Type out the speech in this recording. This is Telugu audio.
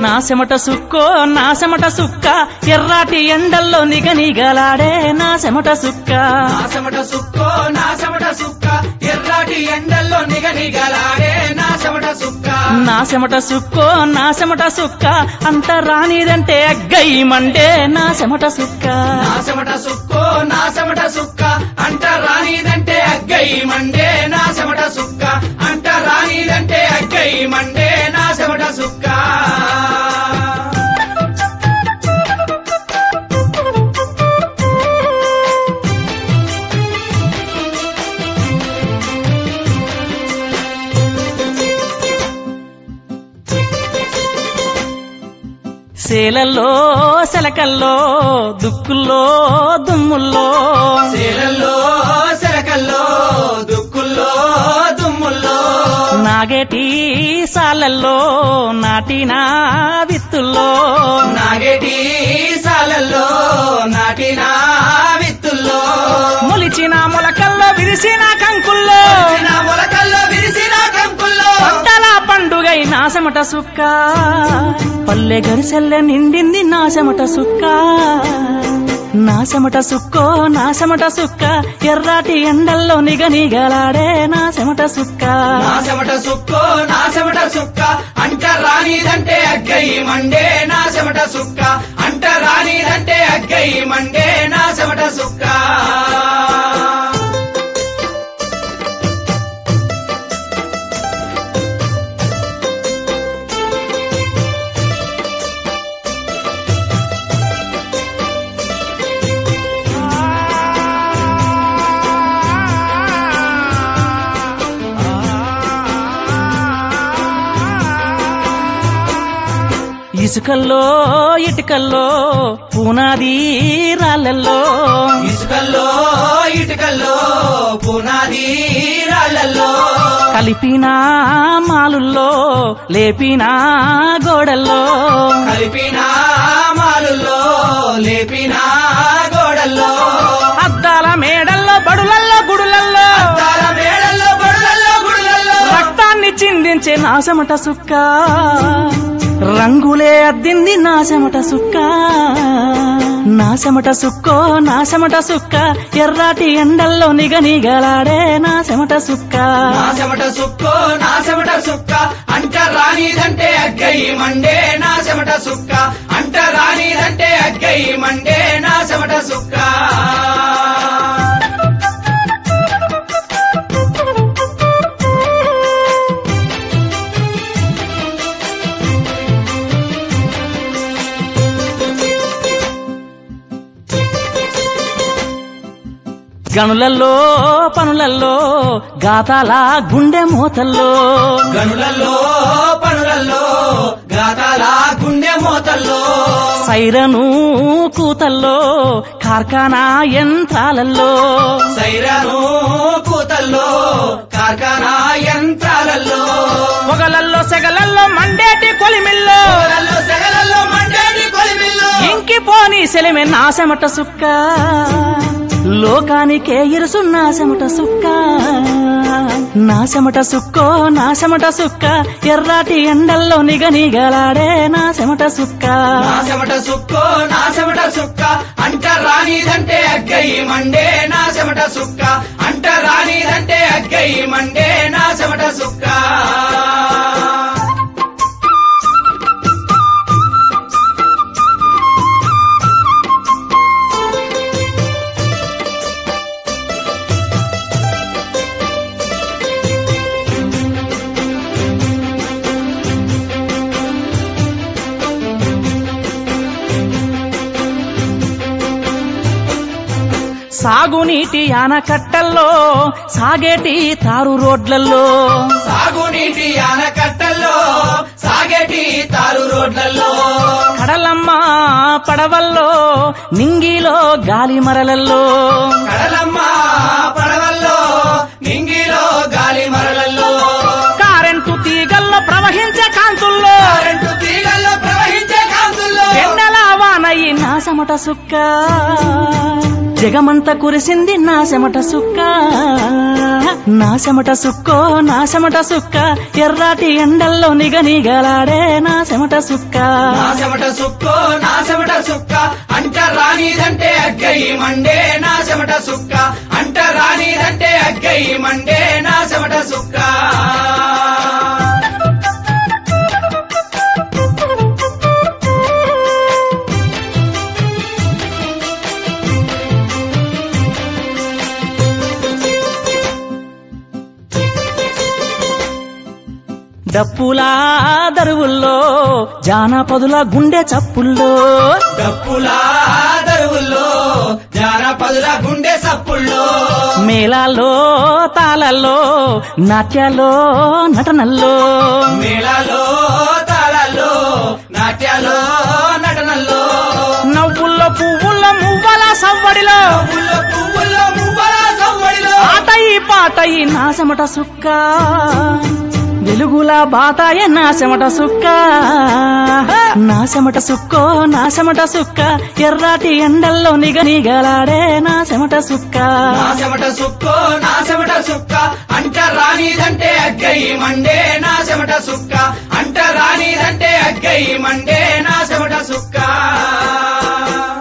నా చెమట సుక్కో నా చెమట సుక్క ఎర్రాటి ఎండల్లో నిగనిగలాడే నా చెమట సుక్క నా చెమట సుక్కో నా చెమట సుక్క ఎర్రాటి ఎండల్లో నిగనిగలాడే నా చెమట సుక్క నా చెమట సుక్కో నా చెమట సుక్క అంత రానిదంటే అగ్గయి మండే నా చెమట సుక్క నా చెమట సుక్కో నా చెమట సుక్క అంట రానిదంటే అగ్గయి మండే నా చెమట సుక్క అంట రానిదంటే అగ్గయి మండే నా చెమట సుక్క సేలల్లో సెలకల్లో దుక్కుల్లో దుమ్ముల్లో శీలల్లో శరకల్లో దుక్కుల్లో దుమ్ముల్లో నాగేటి సాలల్లో నాటిన విత్తుల్లో నాగేటి సాలల్లో నాటిన విత్తుల్లో మొలిచిన మొలకల్లో విరిసిన కంకుల్లో నా మొలకల్లో విరిసిన కంకుల్లో పంటల పండుగై నాశమట సుక్క పల్లె గరిసెల్లె నిండింది నాశమట సుక్క నాశమట సుక్కో నాశమట సుక్క ఎర్రాటి ఎండల్లో నిగనిగలాడే నాశమట సుక్క నా చెమట సుక్కో నా చెమట సుక్క అంట రానిదంటే అగ్గయి మండే నా చెమట సుక్క అంట రానిదంటే అగ్గయి మండే నా చెమట సుక్క ఇసుకల్లో ఇటుకల్లో పునాది రాళ్ళల్లో ఇసుకల్లో ఇటుకల్లో పునాది రాళ్ళల్లో కలిపిన మాలుల్లో లేపిన గోడల్లో కలిపిన మాలుల్లో లేపిన గోడల్లో అద్దాల మేడల్లో బడులల్లో గుడులల్లో అద్దాల మేడల్లో బడులల్లో గుడులల్లో రక్తాన్ని చిందించే నాశమట సుక్క రంగులే అద్దింది నాశమట సుక్క నాశమట సుక్కో నాశమట సుక్క ఎర్రాటి ఎండల్లో నిగనిగలాడే నాశమట సుక్క నా చెమట సుక్కో నా చెమట సుక్క అంట రానిదంటే అగ్గయి మండే నా చెమట సుక్క అంట రానిదంటే అగ్గయి మండే నా చెమట సుక్క గనులల్లో పనులల్లో గాతాల గుండె మూతల్లో గనులల్లో పనులల్లో గాతాల గుండె మోతల్లో సైరను కూతల్లో కార్ఖానా యంత్రాలలో సైరను కూతల్లో కార్ఖానా యంత్రాలలో పొగలల్లో సెగలల్లో మండేటి కొలిమిల్లో పొగలల్లో సెగలల్లో మండేటి కొలిమిల్లో ఇంకిపోని సెలిమె నాశమట సుక్క లోకానికే ఇరుసు నాశమట సుక్క నాశమట సుక్కో నాశమట సుక్క ఎర్రాటి ఎండల్లో నిగనిగలాడే నాశమట సుక్క నా చెమట సుక్కో నా చెమట సుక్క అంట రానిదంటే అగ్గయి మండే నా చెమట సుక్క అంట రానిదంటే అగ్గయి మండే నా చెమట సుక్క సాగునీటి ఆనకట్టల్లో సాగేటి తారు రోడ్లలో సాగునీటి ఆనకట్టల్లో సాగేటి తారు రోడ్లలో కడలమ్మ పడవల్లో నింగిలో గాలి మరలల్లో కడలమ్మ పడవల్లో నింగిలో గాలి మరలల్లో కారెంటు తీగల్లో ప్రవహించే కాంతుల్లో కరెంటు తీగల్లో ప్రవహించే కాంతుల్లో ఎండల వానయి నాశ చెమట సుక్క జగమంత కురిసింది నా చెమట సుక్క నా చెమట సుక్కో నా చెమట సుక్క ఎర్రాటి ఎండల్లో నిగనిగలాడే నా చెమట సుక్క నా చెమట సుక్కో నా చెమట సుక్క అంట రానిదంటే అగ్గయి మండే నా చెమట సుక్క అంట రానిదంటే అగ్గయి మండే నా చెమట సుక్క డప్పులా దరువుల్లో జానపదుల గుండె చప్పుల్లో డప్పులా దరువుల్లో జానపదుల గుండె సప్పుల్లో మేళాల్లో తాళల్లో నాట్యాల్లో నటనల్లో మేళాలో తాళాల్లో నాట్యాలో నటనల్లో నవ్వుల్లో పువ్వుల్లో మువ్వల సవ్వడిలో పువ్వుల్లో పువ్వుల్లో మువ్వల సవ్వడిలో ఆటయి పాటయి నా చెమట సుక్క వెలుగుల బాతాయ నా చెమట సుక్క నా చెమట సుక్కో నా చెమట సుక్క ఎర్రాటి ఎండల్లో నిగనిగలాడే నా చెమట సుక్క నా చెమట సుక్కో నా చెమట సుక్క అంట రానిదంటే అగ్గయి మండే నా చెమట సుక్క అంట రానిదంటే అగ్గయి మండే నా చెమట సుక్క